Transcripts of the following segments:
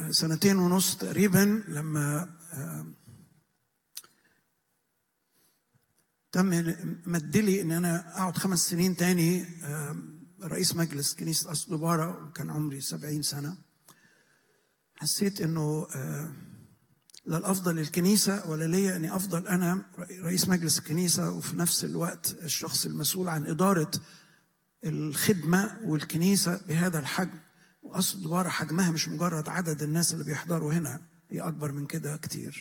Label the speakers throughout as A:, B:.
A: سنتين ونص تقريبا لما تم مدلي ان انا اقعد خمس سنين تاني رئيس مجلس كنيسه اصل دباره وكان عمري سبعين سنه حسيت انه لا الافضل للكنيسه ولا ليا اني افضل انا رئيس مجلس الكنيسه وفي نفس الوقت الشخص المسؤول عن اداره الخدمه والكنيسه بهذا الحجم واصل دباره حجمها مش مجرد عدد الناس اللي بيحضروا هنا هي اكبر من كده كتير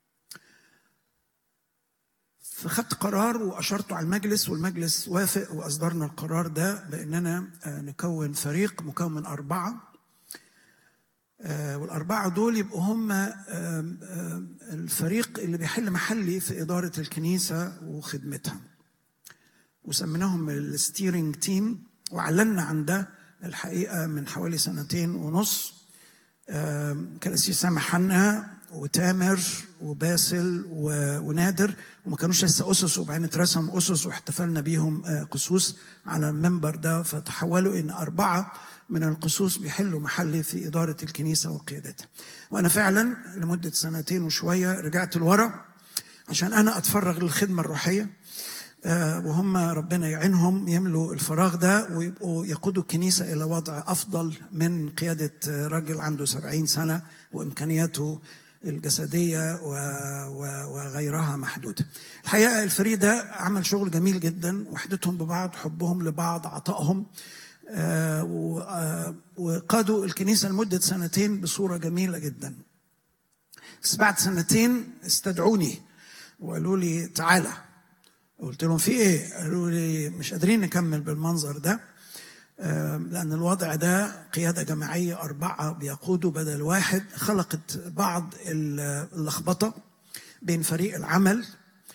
A: فخدت قرار واشرته على المجلس والمجلس وافق واصدرنا القرار ده باننا نكون فريق مكون من اربعه والاربعه دول يبقوا هم الفريق اللي بيحل محلي في اداره الكنيسه وخدمتها وسميناهم الستيرنج تيم واعلنا عن ده الحقيقه من حوالي سنتين ونص كان السيد سامح حنا وتامر وباسل ونادر وما كانوش لسه اسس وبعدين اترسم اسس واحتفلنا بيهم قصوص على المنبر ده فتحولوا ان اربعه من القصوص بيحلوا محلي في اداره الكنيسه وقيادتها. وانا فعلا لمده سنتين وشويه رجعت لورا عشان انا اتفرغ للخدمه الروحيه وهم ربنا يعينهم يملوا الفراغ ده ويبقوا يقودوا الكنيسة إلى وضع أفضل من قيادة راجل عنده سبعين سنة وإمكانياته الجسدية وغيرها محدودة الحقيقة الفريق ده عمل شغل جميل جدا وحدتهم ببعض حبهم لبعض عطائهم وقادوا الكنيسة لمدة سنتين بصورة جميلة جدا بس بعد سنتين استدعوني وقالوا لي تعالى قلت لهم في ايه؟ قالوا لي مش قادرين نكمل بالمنظر ده لأن الوضع ده قيادة جماعية أربعة بيقودوا بدل واحد خلقت بعض اللخبطة بين فريق العمل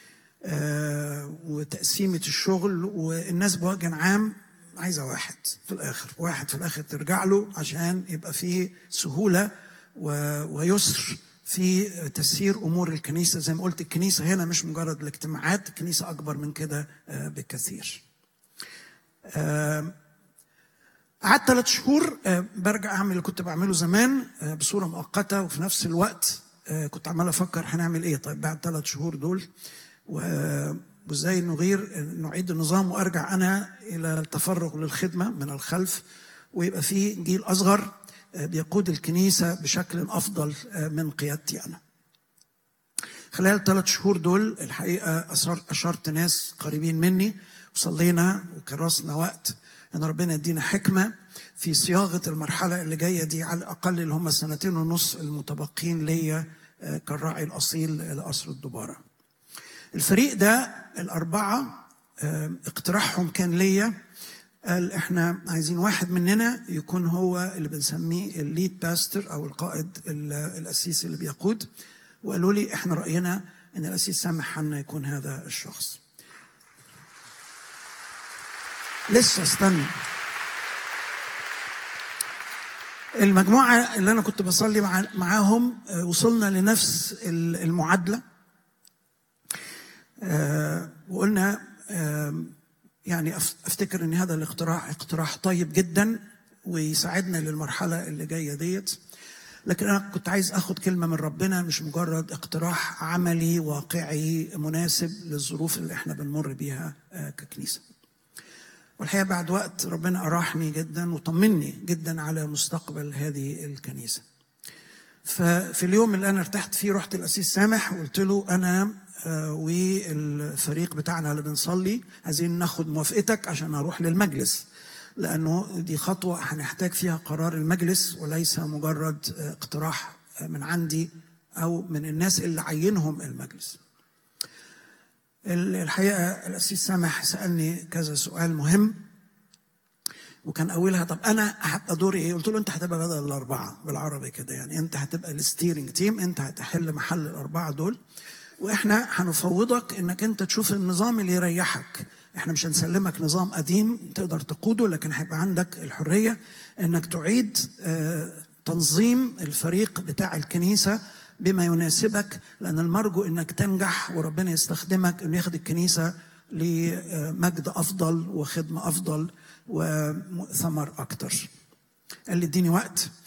A: وتقسيمة الشغل والناس بوجه عام عايزة واحد في الآخر واحد في الآخر ترجع له عشان يبقى فيه سهولة ويسر في تسيير امور الكنيسه زي ما قلت الكنيسه هنا مش مجرد الاجتماعات الكنيسه اكبر من كده بكثير قعدت ثلاث شهور برجع اعمل اللي كنت بعمله زمان بصوره مؤقته وفي نفس الوقت كنت عمال افكر هنعمل ايه طيب بعد ثلاث شهور دول وازاي نغير نعيد النظام وارجع انا الى التفرغ للخدمه من الخلف ويبقى في جيل اصغر بيقود الكنيسة بشكل أفضل من قيادتي أنا خلال الثلاث شهور دول الحقيقة أشرت ناس قريبين مني وصلينا وكرسنا وقت أن ربنا يدينا حكمة في صياغة المرحلة اللي جاية دي على الأقل اللي هم سنتين ونص المتبقين ليا كالراعي الأصيل لقصر الدبارة الفريق ده الأربعة اقتراحهم كان ليا قال احنا عايزين واحد مننا يكون هو اللي بنسميه الليد باستر او القائد الاسيس اللي بيقود وقالوا لي احنا راينا ان الاسيس سامح حنا يكون هذا الشخص لسه استنى المجموعة اللي أنا كنت بصلي مع معاهم وصلنا لنفس المعادلة وقلنا يعني افتكر ان هذا الاقتراح اقتراح طيب جدا ويساعدنا للمرحله اللي جايه ديت لكن انا كنت عايز اخد كلمه من ربنا مش مجرد اقتراح عملي واقعي مناسب للظروف اللي احنا بنمر بيها ككنيسه والحقيقه بعد وقت ربنا اراحني جدا وطمني جدا على مستقبل هذه الكنيسه ففي اليوم اللي انا ارتحت فيه رحت الاسيس سامح وقلت له انا والفريق بتاعنا اللي بنصلي عايزين ناخد موافقتك عشان اروح للمجلس لانه دي خطوه هنحتاج فيها قرار المجلس وليس مجرد اقتراح من عندي او من الناس اللي عينهم المجلس. الحقيقه الاسيس سامح سالني كذا سؤال مهم وكان اولها طب انا هبقى دوري ايه؟ قلت له انت هتبقى بدل الاربعه بالعربي كده يعني انت هتبقى الستيرنج تيم انت هتحل محل الاربعه دول واحنا هنفوضك انك انت تشوف النظام اللي يريحك احنا مش هنسلمك نظام قديم تقدر تقوده لكن هيبقى عندك الحريه انك تعيد تنظيم الفريق بتاع الكنيسه بما يناسبك لان المرجو انك تنجح وربنا يستخدمك انه ياخد الكنيسه لمجد افضل وخدمه افضل وثمر اكتر قال لي اديني وقت